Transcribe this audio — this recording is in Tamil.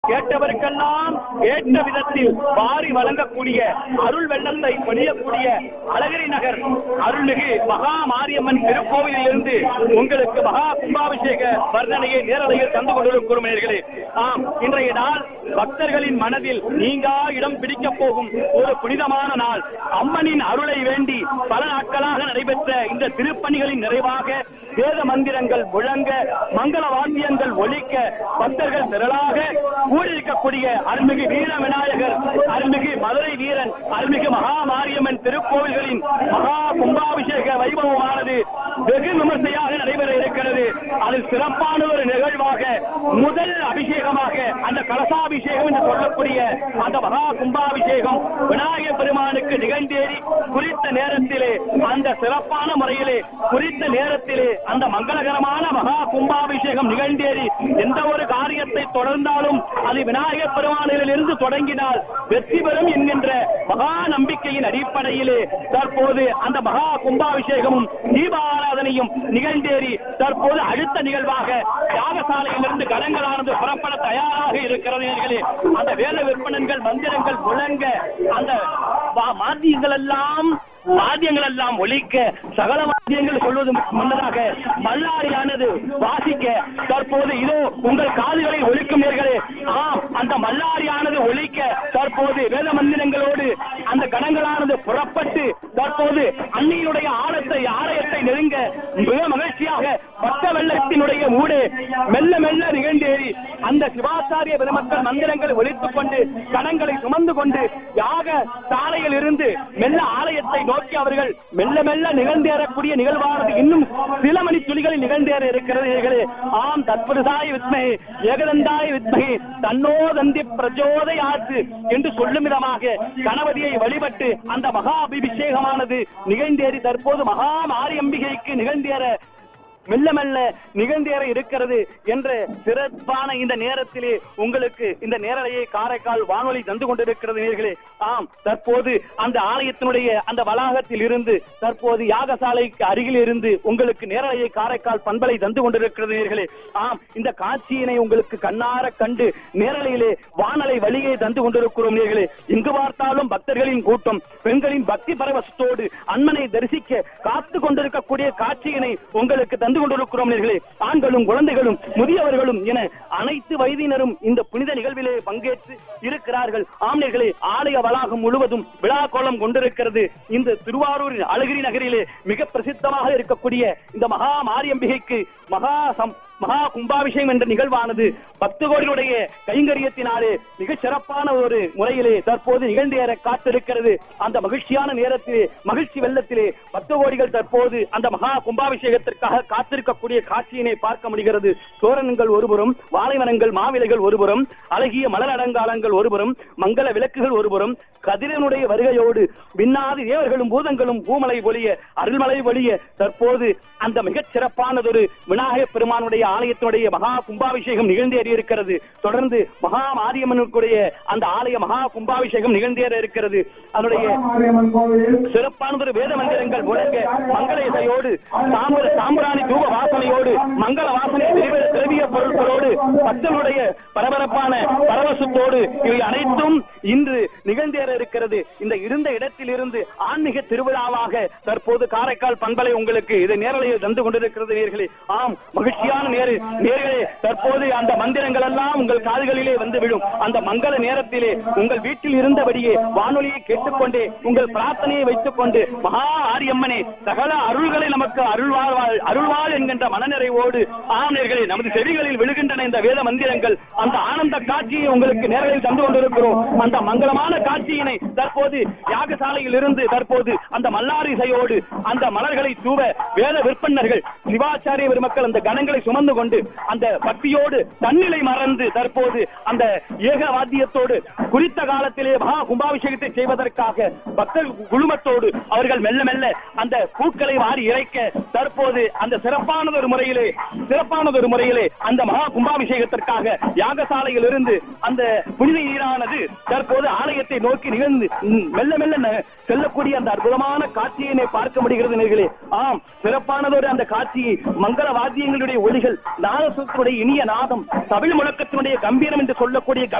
கேட்டவருக்கெல்லாம் ஏற்ற விதத்தில் வாரி வழங்கக்கூடிய அருள் வெள்ளத்தை பொழியக்கூடிய அழகிரி நகர் அருள்மிகு மகா மாரியம்மன் திருக்கோவிலில் இருந்து உங்களுக்கு மகா கும்பாபிஷேக வர்ணனையை நேரலையில் தந்து கொண்டிருக்கிறோம் நேயர்களே ஆம் இன்றைய நாள் பக்தர்களின் மனதில் நீங்கா இடம் பிடிக்கப் போகும் ஒரு புனிதமான நாள் அம்மனின் அருளை வேண்டி பல நாட்களாக நடைபெற்ற இந்த திருப்பணிகளின் நிறைவாக வேத மந்திரங்கள் முழங்க மங்கள வாத்தியங்கள் ஒலிக்க பக்தர்கள் திரளாக கூடியிருக்கக்கூடிய அருள்மிகு வீர விநாயகர் அருள்மிகு மதுரை வீரன் அருள்மிகு மகா மாரியம்மன் திருக்கோவில்களின் மகா கும்பாபிஷேக வைபவமானது வெகு விமர்சையாக நடைபெற இருக்கிறது அதில் சிறப்பான ஒரு நிகழ்வாக முதல் அபிஷேகமாக அந்த கலசாபிஷேகம் என்று சொல்லக்கூடிய அந்த மகா கும்பாபிஷேகம் விநாயகர் பெருமானுக்கு நிகழ்ந்தேறி குறித்த நேரத்திலே அந்த சிறப்பான முறையிலே குறித்த நேரத்திலே அந்த மங்களகரமான மகா கும்பாபிஷேகம் நிகழ்ந்தேறி எந்த ஒரு காரியத்தை தொடர்ந்தாலும் அது விநாயகர் பெருமானில் இருந்து தொடங்கினால் வெற்றி பெறும் என்கின்ற மகா நம்பிக்கையின் அடிப்படையிலே தற்போது அந்த மகா கும்பாபிஷேகமும் தீபாராதனையும் நிகழ்ந்தேறி தற்போது அடுத்த நிகழ்வாக யாகசாலையிலிருந்து கலங்களானது புறப்பட தயாராக இருக்கிறது நேயர்களே. அந்த வேத விற்பனங்கள் மந்திரங்கள் முழங்க அந்த வா- வாத்தியங்கள் எல்லாம் வாத்தியங்கள் எல்லாம் ஒலிக்க சகல வாத்தியங்கள் சொல்வது முன்னதாக மல்லாரியானது வாசிக்க தற்போது இதோ உங்கள் காதுகளில் ஒலிக்கும் நேர்களே ஆம் அந்த மல்லாரியானது ஒலிக்க தற்போது வேத மந்திரங்களோடு அந்த கணங்களானது புறப்பட்டு தற்போது அன்னியினுடைய ஆழத்தை ஆலயத்தை நெருங்க மிக மகிழ்ச்சியாக பக்த வெள்ளத்தினுடைய ஊடு மெல்ல மெல்ல நிகழ்ந்தேறி அந்த சிவாச்சாரிய பெருமக்கள் மந்திரங்களை ஒலித்துக் கொண்டு கணங்களை சுமந்து கொண்டு யாக சாலையில் இருந்து மெல்ல ஆலயத்தை நோக்கி அவர்கள் மெல்ல மெல்ல நிகழ்ந்தேறக்கூடிய நிகழ்வானது இன்னும் சில மணி துளிகளில் நிகழ்ந்தேற இருக்கிறது நேயர்களே. ஆம் தற்புருதாய் வித்மை ஏகதந்தாய் வித்மை தன்னோ தந்தி பிரஜோதை ஆற்று என்று சொல்லும் விதமாக கணபதியை வழிபட்டு அந்த மகா அபிஷேகமானது நிகழ்ந்தேறி தற்போது மகா மாரியம்பிகைக்கு நிகழ்ந்தேற மெல்ல மெல்ல நிகழ்ந்தேற இருக்கிறது என்ற சிறப்பான இந்த நேரத்திலே உங்களுக்கு இந்த நேரலையை காரைக்கால் வானொலி தந்து கொண்டிருக்கிறது நேர்களே ஆம் தற்போது அந்த ஆலயத்தினுடைய அந்த வளாகத்தில் இருந்து தற்போது யாகசாலைக்கு அருகில் இருந்து உங்களுக்கு நேரலையை காரைக்கால் பண்பலை தந்து கொண்டிருக்கிறது நேர்களே ஆம் இந்த காட்சியினை உங்களுக்கு கண்ணார கண்டு நேரலையிலே வானலை வழியே தந்து கொண்டிருக்கிறோம் நேர்களே எங்கு பார்த்தாலும் பக்தர்களின் கூட்டம் பெண்களின் பக்தி பரவசத்தோடு அம்மனை தரிசிக்க காத்து கொண்டிருக்கக்கூடிய காட்சியினை உங்களுக்கு தந்து கொண்டிருக்கிறோம் நேர்களே ஆண்களும் குழந்தைகளும் முதியவர்களும் என அனைத்து வயதினரும் இந்த புனித நிகழ்விலே பங்கேற்று இருக்கிறார்கள் ஆம்நேர்களே ஆலய வளாகம் முழுவதும் விழா கோலம் கொண்டிருக்கிறது இந்த திருவாரூரின் அழகிரி நகரிலே மிக பிரசித்தமாக இருக்கக்கூடிய இந்த மகா மாரியம்பிகைக்கு மகா சம் மகா கும்பாபிஷேகம் என்ற நிகழ்வானது பத்து கோடியுடைய கைங்கரியத்தினாலே மிக சிறப்பான ஒரு முறையிலே தற்போது நிகழ்ந்தேற காத்திருக்கிறது அந்த மகிழ்ச்சியான நேரத்திலே மகிழ்ச்சி வெள்ளத்திலே பத்து கோடிகள் தற்போது அந்த மகா கும்பாபிஷேகத்திற்காக காத்திருக்கக்கூடிய காட்சியினை பார்க்க முடிகிறது தோரணங்கள் ஒருபுறம் வாழைமரங்கள் மாவிலைகள் ஒருபுறம் அழகிய மலர் அலங்காரங்கள் ஒருபுறம் மங்கள விளக்குகள் ஒருபுறம் கதிரனுடைய வருகையோடு விண்ணாதி தேவர்களும் பூதங்களும் பூமலை ஒளிய அருள்மலை ஒளிய தற்போது அந்த மிகச் சிறப்பானதொரு விநாயகப் பெருமானுடைய ஆலயத்தினுடைய மகா கும்பாபிஷேகம் நிகழ்ந்தேறி இருக்கிறது தொடர்ந்து மகா மாரியம்மனுக்குடைய அந்த ஆலய மகா கும்பாபிஷேகம் நிகழ்ந்தேற இருக்கிறது அதனுடைய மாரியம்மன் கோவில் சிறப்பானதொரு வேத மந்திரங்கள் முழங்க மங்கள இசையோடு சாம்பர சாம்பிராணி தூப வாசனையோடு மங்கள வாசனை திரவிய திரவிய பொருட்களோடு பக்தனுடைய பரபரப்பான பரவசத்தோடு இவை அனைத்தும் இன்று நிகழ்ந்தேற இருக்கிறது இந்த இருந்த இடத்தில் இருந்து ஆன்மீக திருவிழாவாக தற்போது காரைக்கால் பண்பலை உங்களுக்கு இதை நேரலையில் தந்து கொண்டிருக்கிறது நேர்களே ஆம் மகிழ்ச்சியான நேரு நேர்களே தற்போது அந்த மந்திரங்கள் எல்லாம் உங்கள் காதுகளிலே வந்து விடும் அந்த மங்கள நேரத்திலே உங்கள் வீட்டில் இருந்தபடியே வானொலியை கேட்டுக்கொண்டே உங்கள் பிரார்த்தனையை வைத்துக் கொண்டு மகா ஆரியம்மனே சகல அருள்களை நமக்கு அருள்வாழ் அருள்வாள் என்கின்ற மனநிறைவோடு ஆம் நேர்களே நமது செவிகளில் விழுகின்றன இந்த வேத மந்திரங்கள் அந்த ஆனந்த காட்சியை உங்களுக்கு நேரலில் தந்து கொண்டிருக்கிறோம் அந்த மங்களமான காட்சியினை தற்போது யாகசாலையில் இருந்து தற்போது அந்த மல்லாரி இசையோடு அந்த மலர்களை தூவ வேத விற்பனர்கள் சிவாச்சாரிய பெருமக்கள் அந்த கணங்களை சுமந்து கொண்டு அந்த பக்தியோடு தன்னிலை மறந்து தற்போது அந்த ஏக வாத்தியத்தோடு குறித்த காலத்திலே மகா கும்பாபிஷேகத்தை செய்வதற்காக பக்தர் குழுமத்தோடு அவர்கள் மெல்ல மெல்ல அந்த பூக்களை வாரி இறைக்க தற்போது அந்த சிறப்பானதொரு முறையிலே சிறப்பானதொரு முறையிலே அந்த மகா கும்பாபிஷேகத்திற்காக யாகசாலையில் இருந்து அந்த புனித நீரானது தற்போது ஆலயத்தை நோக்கி நிகழ்ந்து ம், மெல்ல மெல்ல ந- செல்லக்கூடிய அந்த அற்புதமான காட்சியினை பார்க்க முடிகிறது நேர்களே ஆம் சிறப்பானதொரு அந்த காட்சியை மங்கள வாத்தியங்களுடைய ஒளிகள் நாதசுரத்தினுடைய இனிய நாதம் தமிழ் முழக்கத்தினுடைய கம்பீரம் என்று சொல்லக்கூடிய